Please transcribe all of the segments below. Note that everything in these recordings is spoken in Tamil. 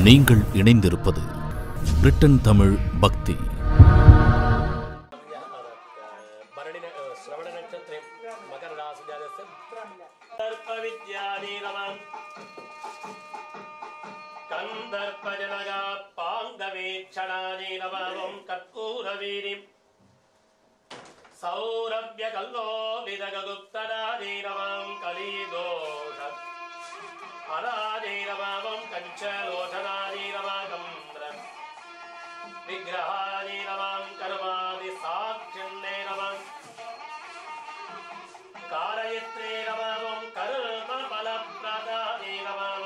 நீங்கள் இணைந்திருப்பது பிரிட்டன் தமிழ் பக்தி భరణి శ్రవణ నక్షత్రం మకర రాశి జాతస్య కందర్ప విద్యానీరమం కందర్ప జనగా పాంగవీక్షణానీరమం కర్పూర వీరిం సౌరభ్య కల్లోలిదగ గుప్తరానీరమం కలీదోష అరానీరమం కంచలోచనానీరమం విగ్రహాని నమం కర్మాది సాక్షిణ్ణే నమం కారయత్రే నమం కర్మ ఫలప్రదాని నమం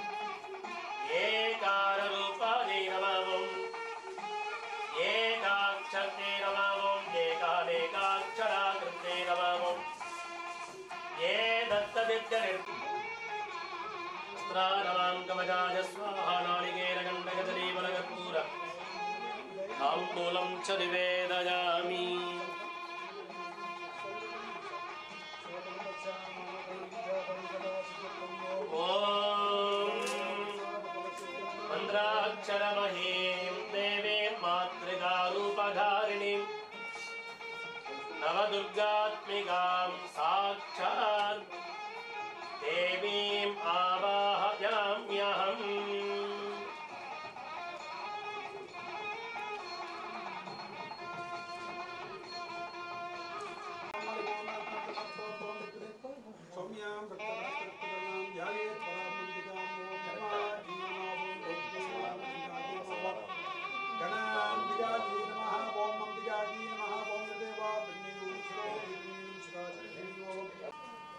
ఏకార రూపాని నమం ఏకాక్షరే నమం ఏకానేకాక్షరాకృతే నమం ఏ దత్త విద్య నిర్మాణం కవచాజ స్వాహా నాళికేర గండగదలీ బలగర్పూర ताम्बूलं च निवेदयामि ॐ मन्द्राक्षरमहीं देवीं मातृकारूपधारिणीं नवदुर्गात्मिकां साक्षात् देवीम् आवाहयाम्यहम् सौम्यां भक्तभक्तभक्तगणां ध्यायेत् परामन्दिकां ॐ गणाम्बिकायै नमः ॐ अम्बिकायै नमः ॐ देवा ब्रह्मणि सुराजने ॐ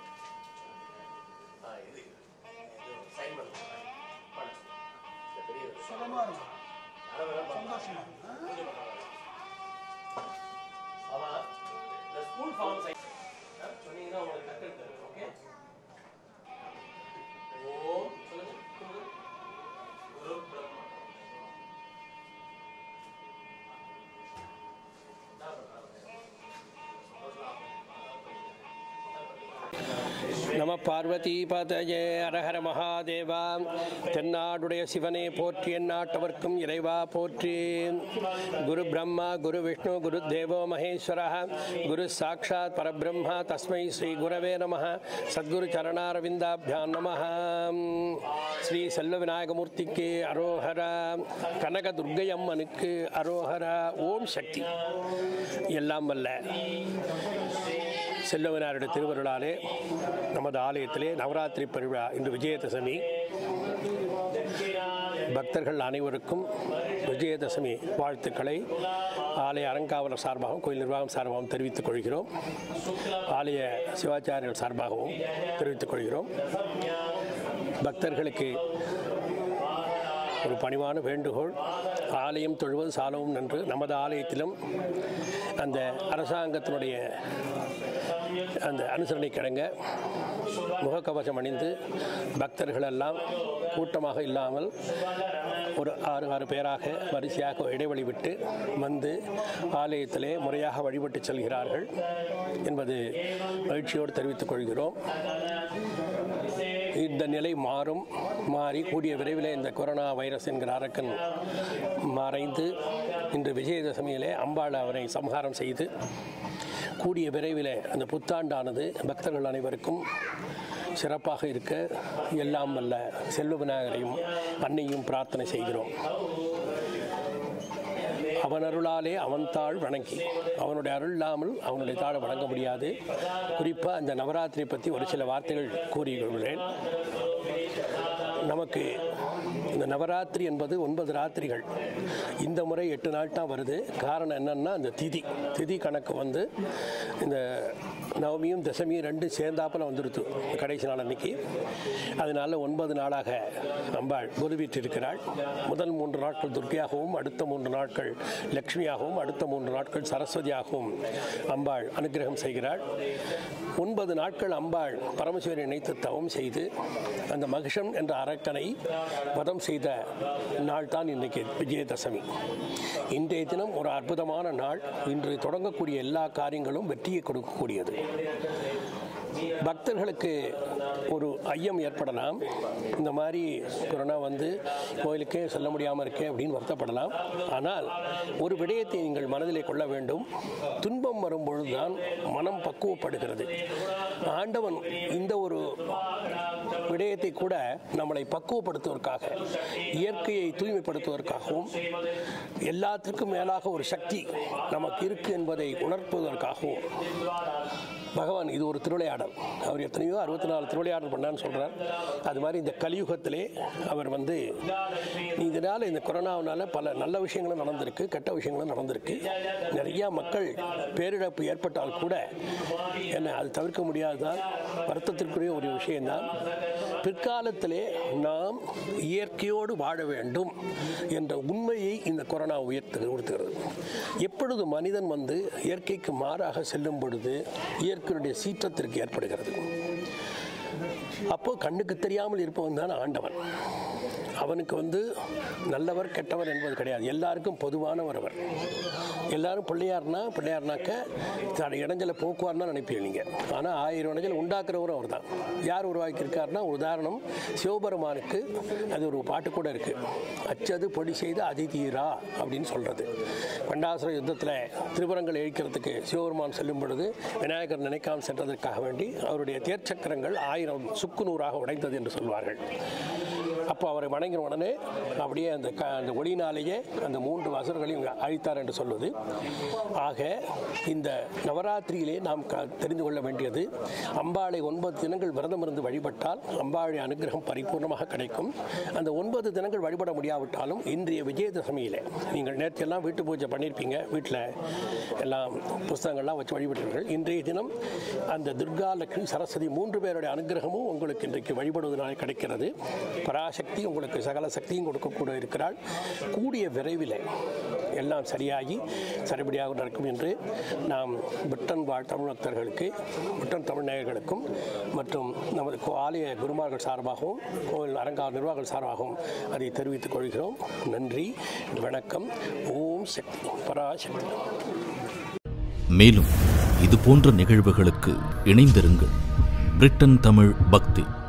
ஆ, இது இது சைன் பண்ணுங்க பண்ணு. இந்த பெரிய விஷயம். சுகமா இருக்கும் அதை வேணா பண்ணலாம். சந்தோஷமா இருக்கும். பூஜை பண்ணலாம். ஆமா, இந்த ஸ்கூல் ஃபார்ம் சைன் ஆ, சொன்னீங்கன்னா உங்களுக்கு டக்குனு தெரியும் ஓகே ஓம் சொல்லுங்க சொல்லுங்க. குரு பிரம்மா என்ன பண்றாங்க? நம பார்வதிபதயே அரஹர மகாதேவா தென்னாடுடைய சிவனே போற்றி எந்நாட்டவர்க்கும் இறைவா போற்றி குரு பிரம்மா குரு விஷ்ணு குரு தேவோ மகேஸ்வர குரு சாட்சாத் பரபிரம்மா தஸ்மை ஸ்ரீ குரவே நம சத்குரு சரணாரவிந்தாபியாம் நம ஸ்ரீ செல்வ விநாயகமூர்த்திக்கு அரோஹரா கனக துர்க்கையம்மனுக்கு அரோஹரா ஓம் சக்தி எல்லாம் வல்ல செல்வனாருடைய திருவருளாலே நமது ஆலயத்திலே நவராத்திரி பெருவிழா இன்று விஜயதசமி பக்தர்கள் அனைவருக்கும் விஜயதசமி வாழ்த்துக்களை ஆலய அறங்காவலர் சார்பாகவும் கோயில் நிர்வாகம் சார்பாகவும் தெரிவித்துக் கொள்கிறோம் ஆலய சிவாச்சாரியர்கள் சார்பாகவும் தெரிவித்துக் கொள்கிறோம் பக்தர்களுக்கு ஒரு பணிவான வேண்டுகோள் ஆலயம் தொழுவது சாலவும் நன்று நமது ஆலயத்திலும் அந்த அரசாங்கத்தினுடைய அந்த அனுசரணை கிடங்க முகக்கவசம் அணிந்து பக்தர்கள் எல்லாம் கூட்டமாக இல்லாமல் ஒரு ஆறு ஆறு பேராக வரிசையாக இடைவெளி விட்டு வந்து ஆலயத்திலே முறையாக வழிபட்டு செல்கிறார்கள் என்பது மகிழ்ச்சியோடு தெரிவித்துக் கொள்கிறோம் இந்த நிலை மாறும் மாறி கூடிய விரைவில் இந்த கொரோனா வைரஸ் என்கிற அரக்கன் மறைந்து இன்று விஜயதசமியிலே அம்பாள் அவரை சம்ஹாரம் செய்து கூடிய விரைவில் அந்த புத்தாண்டானது பக்தர்கள் அனைவருக்கும் சிறப்பாக இருக்க எல்லாம் வல்ல செல்வ விநாயகரையும் அன்னையும் பிரார்த்தனை செய்கிறோம் அவன் அருளாலே அவன் தாழ் வணங்கி அவனுடைய அருள் இல்லாமல் அவனுடைய தாழ வணங்க முடியாது குறிப்பாக அந்த நவராத்திரி பற்றி ஒரு சில வார்த்தைகள் கூறியுள்ளேன் நமக்கு இந்த நவராத்திரி என்பது ஒன்பது ராத்திரிகள் இந்த முறை எட்டு நாள் தான் வருது காரணம் என்னன்னா இந்த திதி திதி கணக்கு வந்து இந்த நவமியும் தசமியும் ரெண்டும் சேர்ந்தாப்பில் வந்துடுது கடைசி நாள் அன்னைக்கு அதனால ஒன்பது நாளாக அம்பாள் குருவிட்டிருக்கிறாள் முதல் மூன்று நாட்கள் துர்க்கையாகவும் அடுத்த மூன்று நாட்கள் லக்ஷ்மியாகவும் அடுத்த மூன்று நாட்கள் சரஸ்வதியாகவும் அம்பாள் அனுகிரகம் செய்கிறாள் ஒன்பது நாட்கள் அம்பாள் பரமசிவரை நினைத்து தவம் செய்து அந்த மகிஷம் என்ற அரக்கனை வதம் செய்த நாள் தான் இன்றைக்கு விஜயதசமி இன்றைய தினம் ஒரு அற்புதமான நாள் இன்று தொடங்கக்கூடிய எல்லா காரியங்களும் வெற்றியை கொடுக்கக்கூடியது பக்தர்களுக்கு ஒரு ஐயம் ஏற்படலாம் இந்த மாதிரி கொரோனா வந்து கோயிலுக்கே செல்ல முடியாமல் இருக்கே அப்படின்னு வருத்தப்படலாம் ஆனால் ஒரு விடயத்தை நீங்கள் மனதிலே கொள்ள வேண்டும் துன்பம் வரும்பொழுதுதான் மனம் பக்குவப்படுகிறது ஆண்டவன் இந்த ஒரு விடயத்தை கூட நம்மளை பக்குவப்படுத்துவதற்காக இயற்கையை தூய்மைப்படுத்துவதற்காகவும் எல்லாத்திற்கும் மேலாக ஒரு சக்தி நமக்கு இருக்கு என்பதை உணர்த்துவதற்காகவும் பகவான் இது ஒரு திருவிளையாடல் அவர் எத்தனையோ அறுபத்தி நாலு திருவிளையாடல் பண்ணான்னு சொல்கிறார் அது மாதிரி இந்த கலியுகத்திலே அவர் வந்து இதனால் இந்த கொரோனாவினால பல நல்ல விஷயங்களும் நடந்திருக்கு கெட்ட விஷயங்களும் நடந்திருக்கு நிறையா மக்கள் பேரிழப்பு ஏற்பட்டால் கூட என்ன அது தவிர்க்க முடியாதுதான் வருத்தத்திற்குரிய ஒரு விஷயம்தான் பிற்காலத்திலே நாம் இயற்கையோடு வாழ வேண்டும் என்ற உண்மையை இந்த கொரோனா உயர்த்து உறுத்துகிறது எப்பொழுது மனிதன் வந்து இயற்கைக்கு மாறாக செல்லும் பொழுது இயற்கையுடைய சீற்றத்திற்கு ஏற்படுகிறது அப்போ கண்ணுக்கு தெரியாமல் இருப்பவன் தான் ஆண்டவன் அவனுக்கு வந்து நல்லவர் கெட்டவர் என்பது கிடையாது எல்லாருக்கும் பொதுவானவர் அவர் எல்லாரும் பிள்ளையார்னா பிள்ளையார்னாக்க தன் இடைஞ்சலை போக்குவார்னா நினைப்பீங்க நீங்கள் ஆனால் ஆயிரம் இடைஞ்சல் உண்டாக்குறவரும் அவர் தான் யார் உருவாக்கியிருக்காருன்னா உதாரணம் சிவபெருமானுக்கு அது ஒரு பாட்டு கூட இருக்கு அச்சது பொடி செய்து அதிதீரா அப்படின்னு சொல்றது பண்டாசுர யுத்தத்தில் திருபுரங்கள் இழிக்கிறதுக்கு சிவபெருமான் செல்லும் பொழுது விநாயகர் நினைக்காமல் சென்றதற்காக வேண்டி அவருடைய தேர்ச்சக்கரங்கள் ஆயிரம் சுக்கு நூறாக உடைந்தது என்று சொல்வார்கள் அப்போ அவரை வணங்கின உடனே அப்படியே அந்த க அந்த ஒளியினாலேயே அந்த மூன்று அசுரங்களையும் அழித்தார் என்று சொல்வது ஆக இந்த நவராத்திரியிலே நாம் க தெரிந்து கொள்ள வேண்டியது அம்பாளை ஒன்பது தினங்கள் விரதம் இருந்து வழிபட்டால் அம்பாளுடைய அனுகிரகம் பரிபூர்ணமாக கிடைக்கும் அந்த ஒன்பது தினங்கள் வழிபட முடியாவிட்டாலும் இன்றைய விஜயதசமியிலே நீங்கள் நேற்றெல்லாம் வீட்டு பூஜை பண்ணியிருப்பீங்க வீட்டில் எல்லாம் புஸ்தகங்கள்லாம் வச்சு வழிபட்டீர்கள் இன்றைய தினம் அந்த துர்கா லட்சுமி சரஸ்வதி மூன்று பேருடைய அனுகிரகமும் உங்களுக்கு இன்றைக்கு வழிபடுவதனால் கிடைக்கிறது பராசக்தி உங்களுக்கு சகல சக்தியும் கொடுக்கக்கூட இருக்கிறாள் கூடிய விரைவில் எல்லாம் சரியாகி சரிபடியாக நடக்கும் என்று நாம் பிரிட்டன் வாழ் தமிழ் பக்தர்களுக்கு பிரிட்டன் தமிழ் நேயர்களுக்கும் மற்றும் நமது கோ- ஆலய குருமார்கள் சார்பாகவும் கோவில் அரங்கா நிர்வாகிகள் சார்பாகவும் அதை தெரிவித்துக் கொள்கிறோம் நன்றி வணக்கம் ஓம் சக்தி பராசக்தி மேலும் இது போன்ற நிகழ்வுகளுக்கு இணைந்திருங்கள் பிரிட்டன் தமிழ் பக்தி